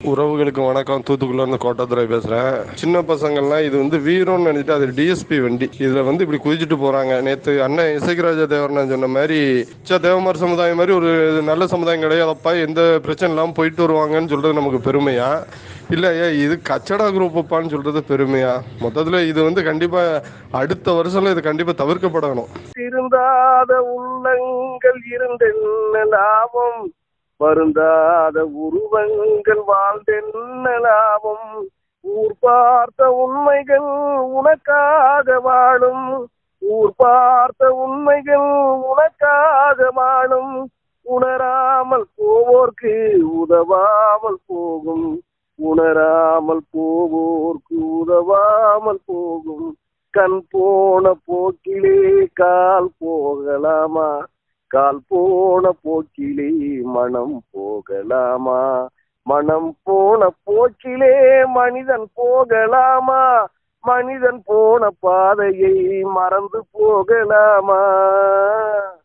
உறவுகளுக்கு வணக்கம் தூத்துக்குள்ள இருந்து கோட்டத்துறை பேசுறேன் சின்ன பசங்கள்லாம் இது வந்து வீரம்னு நினைச்சிட்டு அது டிஎஸ்பி வண்டி இதுல வந்து இப்படி குதிச்சுட்டு போறாங்க நேத்து அண்ணன் இசைக்கராஜ தேவரன் சொன்ன மாதிரி சே தேவமார் சமுதாயம் மாதிரி ஒரு நல்ல சமுதாயம் கிடையாதப்பா எந்த பிரச்சனை இல்லாம போயிட்டு வருவாங்கன்னு சொல்றது நமக்கு பெருமையா இல்ல ஏ இது கச்சடா குரூப்பான்னு சொல்றது பெருமையா மொத்தத்துல இது வந்து கண்டிப்பா அடுத்த வருஷம்ல இது கண்டிப்பா தவிர்க்கப்படணும் திருந்தாத உள்ளங்கள் இருந்தென்ன லாபம் வருந்தாத உருவங்கள் வாழ்ந்தென்ன லாபம் ஊர் பார்த்த உண்மைகள் உனக்காக வாழும் ஊர் பார்த்த உண்மைகள் உனக்காக வாழும் உணராமல் போவோர்க்கு உதவாமல் போகும் உணராமல் போவோர்க்கு உதவாமல் போகும் கண் போன போக்கிலே கால் போகலாமா கால் போன போக்கிலே மனம் போகலாமா மனம் போன போக்கிலே மனிதன் போகலாமா மனிதன் போன பாதையை மறந்து போகலாமா